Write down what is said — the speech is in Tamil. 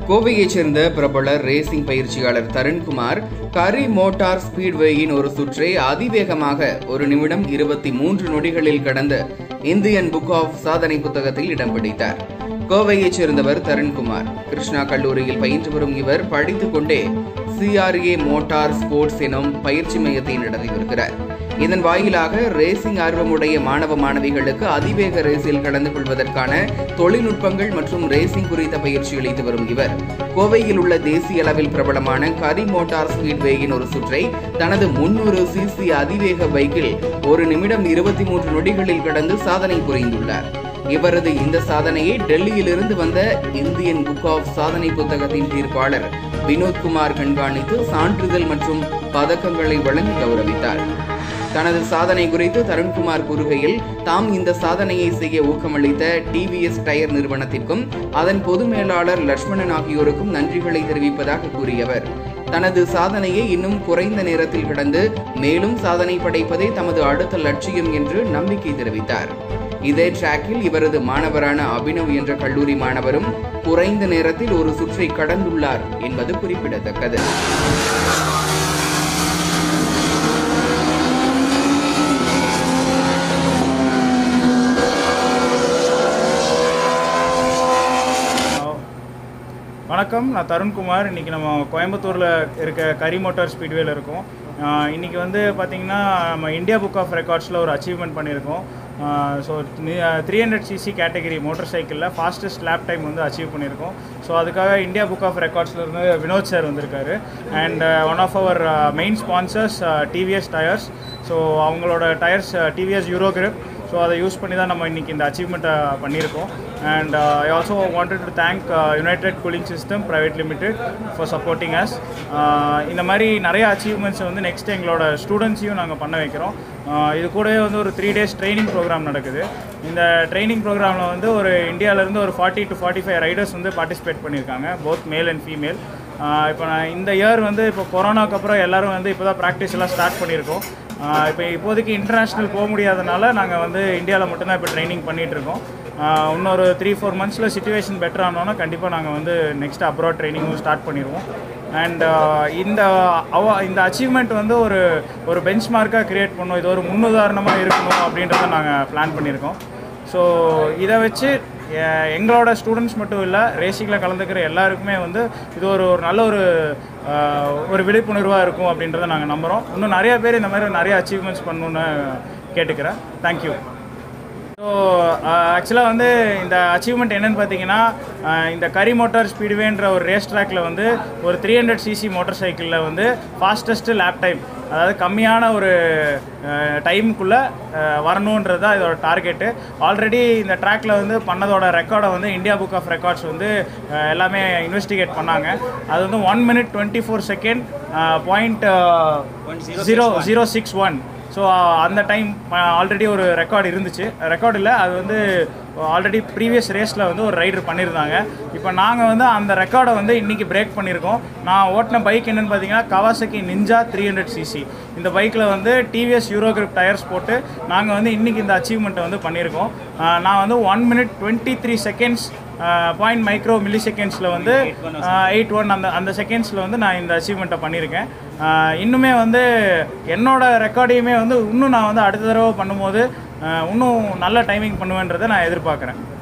கோவையைச் சேர்ந்த பிரபல ரேசிங் பயிற்சியாளர் தருண்குமார் கரி மோட்டார் ஸ்பீட்வேயின் ஒரு சுற்றை அதிவேகமாக ஒரு நிமிடம் இருபத்தி மூன்று நொடிகளில் கடந்த இந்தியன் புக் ஆஃப் சாதனை புத்தகத்தில் இடம் பிடித்தார் கோவையைச் சேர்ந்தவர் தருண்குமார் கிருஷ்ணா கல்லூரியில் பயின்று வரும் இவர் படித்துக் கொண்டே சிஆர்ஏ மோட்டார் ஸ்போர்ட்ஸ் எனும் பயிற்சி மையத்தை நடத்தி வருகிறார் இதன் வாயிலாக ரேசிங் ஆர்வமுடைய மாணவ மாணவிகளுக்கு அதிவேக ரேஸில் கலந்து கொள்வதற்கான தொழில்நுட்பங்கள் மற்றும் ரேசிங் குறித்த பயிற்சி அளித்து வரும் இவர் கோவையில் உள்ள தேசிய அளவில் பிரபலமான கரி மோட்டார் ஸ்பீட்வேயின் ஒரு சுற்றை தனது முன்னூறு சிசி அதிவேக பைக்கில் ஒரு நிமிடம் இருபத்தி மூன்று நொடிகளில் கடந்து சாதனை புரிந்துள்ளார் இவரது இந்த சாதனையை டெல்லியிலிருந்து வந்த இந்தியன் புக் ஆஃப் சாதனை புத்தகத்தின் தீர்ப்பாளர் வினோத்குமார் கண்காணித்து சான்றிதழ் மற்றும் பதக்கங்களை வழங்கி கௌரவித்தார் தனது சாதனை குறித்து தருண்குமார் கூறுகையில் தாம் இந்த சாதனையை செய்ய ஊக்கமளித்த டிவிஎஸ் டயர் நிறுவனத்திற்கும் அதன் பொது மேலாளர் லட்சுமணன் ஆகியோருக்கும் நன்றிகளை தெரிவிப்பதாக கூறியவர் தனது சாதனையை இன்னும் குறைந்த நேரத்தில் கடந்து மேலும் சாதனை படைப்பதே தமது அடுத்த லட்சியம் என்று நம்பிக்கை தெரிவித்தார் இதே டிராக்கில் இவரது மாணவரான அபினவ் என்ற கல்லூரி மாணவரும் குறைந்த நேரத்தில் ஒரு சுற்றை கடந்துள்ளார் என்பது குறிப்பிடத்தக்கது வணக்கம் நான் தருண்குமார் இன்றைக்கி நம்ம கோயம்புத்தூரில் இருக்க கரி மோட்டார் ஸ்பீட்வேல இருக்கோம் ஆஹ் இன்னைக்கு வந்து பார்த்திங்கன்னா நம்ம இந்தியா புக் ஆஃப் ரெக்கார்ட்ஸில் ஒரு அச்சீவ்மெண்ட் பண்ணியிருக்கோம் so three hundred CC category motor சைக்கிளில் ஃபாஸ்டஸ்ட் லேப் டைம் வந்து அச்சீவ் பண்ணியிருக்கோம் ஸோ அதுக்காக இந்தியா புக் ஆஃப் ரெக்கார்ட்ஸில் இருந்து வினோத் சார் வந்திருக்காரு and one of our main sponsors TVS tyres so அவங்களோட tyres TVS euro grip so அதை யூஸ் பண்ணி தான் நம்ம இன்றைக்கி இந்த அச்சீவ்மெண்ட்டை பண்ணியிருக்கோம் and I also wanted to thank United cooling system private limited for supporting us இந்த மாதிரி நிறைய அச்சீவ்மெண்ட்ஸை வந்து நெக்ஸ்ட் எங்களோட ஸ்டூடெண்ட்ஸையும் நாங்கள் பண்ண வைக்கிறோம் Uh, இது கூடவே வந்து ஒரு த்ரீ டேஸ் ட்ரைனிங் ப்ரோக்ராம் நடக்குது இந்த ட்ரைனிங் ப்ரோக்ராமில் வந்து ஒரு இந்தியாவிலேருந்து ஒரு forty to forty five riders வந்து பார்ட்டிசிபேட் பண்ணியிருக்காங்க போத் மேல் அண்ட் ஃபீமேல் இப்போ நான் இந்த இயர் வந்து இப்போ கொரோனாக்கு அப்புறம் எல்லாரும் வந்து இப்போ தான் ப்ராக்டிஸ் எல்லாம் ஸ்டார்ட் பண்ணியிருக்கோம் ஆஹ் இப்போ இப்போதைக்கு இன்டர்நேஷ்னல் போக முடியாதனால நாங்கள் வந்து இந்தியாவில் மட்டும்தான் இப்போ ட்ரைனிங் பண்ணிகிட்டு இருக்கோம் ஆஹ் இன்னொரு த்ரீ ஃபோர் மந்த்ஸில் சுச்சுவேஷன் பெட்டர் ஆனோன்னா கண்டிப்பாக நாங்கள் வந்து நெக்ஸ்ட் அப்ராட் ட்ரைனிங்கும் ஸ்டார்ட் பண்ணிடுவோம் அண்ட் இந்த அவ இந்த அச்சீவ்மெண்ட் வந்து ஒரு ஒரு பெஞ்ச் மார்க்காக க்ரியேட் பண்ணோம் இது ஒரு முன்னுதாரணமாக இருக்கணும் அப்படின்றத நாங்கள் பிளான் பண்ணியிருக்கோம் ஸோ இதை வச்சு எ- எங்களோட ஸ்டூடெண்ட்ஸ் மட்டும் இல்லை ரேசிங்கில் கலந்துக்கிற எல்லாருக்குமே வந்து இது ஒரு ஒரு நல்ல ஒரு ஆஹ், ஒரு விழிப்புணர்வாக இருக்கும் அப்படின்றத நாங்கள் நம்புகிறோம் இன்னும் நிறைய பேர் இந்த மாதிரி நிறைய அச்சீவ்மெண்ட்ஸ் பண்ணணுன்னு கேட்டுக்கிறேன் தேங்க்யூ ஸோ ஆக்சுவலாக வந்து இந்த அச்சீவ்மெண்ட் என்னன்னு பார்த்தீங்கன்னா அஹ், இந்த கரி மோட்டார் ஸ்பீடுவேன்ற ஒரு ரேஸ் ட்ராக்ல வந்து ஒரு த்ரீ ஹண்ட்ரட் சிசி மோட்டார் சைக்கிளில் வந்து ஃபாஸ்டஸ்ட் லேப் டைம் அதாவது கம்மியான ஒரு டைமுக்குள்ளே வரணுன்றது தான் இதோட டார்கெட்டு ஆல்ரெடி இந்த ட்ராக்ல வந்து பண்ணதோட ரெக்கார்டை வந்து இந்தியா புக் ஆஃப் ரெக்கார்ட்ஸ் வந்து அஹ், எல்லாமே இன்வெஸ்டிகேட் பண்ணாங்க அது வந்து one minute twenty four second point zero zero six one so அந்த டைம் ஆல்ரெடி ஒரு ரெக்கார்டு இருந்துச்சு ரெக்கார்டு இல்லை அது வந்து ஆல்ரெடி ப்ரீவியஸ் ரேஸில் வந்து ஒரு ரைடர் பண்ணியிருந்தாங்க இப்போ நாங்கள் வந்து அந்த ரெக்கார்டை வந்து இன்றைக்கி பிரேக் பண்ணியிருக்கோம் நான் ஓட்டின பைக் என்னென்னு பார்த்தீங்கன்னா Kawasaki Ninja three hundred CC இந்த பைக்கில் வந்து டிவிஎஸ் யூரோ கிரிப் டயர்ஸ் போட்டு நாங்கள் வந்து இன்றைக்கி இந்த அச்சீவ்மெண்ட்டை வந்து பண்ணியிருக்கோம் ஆஹ் நான் வந்து one minute twenty three seconds point micro மில்லி செகண்ட்ஸில் வந்து எயிட் ஒன் அந்த அந்த செகண்ட்ஸில் வந்து நான் இந்த அச்சீவ்மெண்ட்டை பண்ணியிருக்கேன் ஆஹ் இன்னுமே வந்து என்னோட ரெக்கார்டையுமே வந்து இன்னும் நான் வந்து அடுத்த தடவை பண்ணும்போது ஆஹ் இன்னும் நல்ல டைமிங் பண்ணுவேன்றதை நான் எதிர்பார்க்குறேன்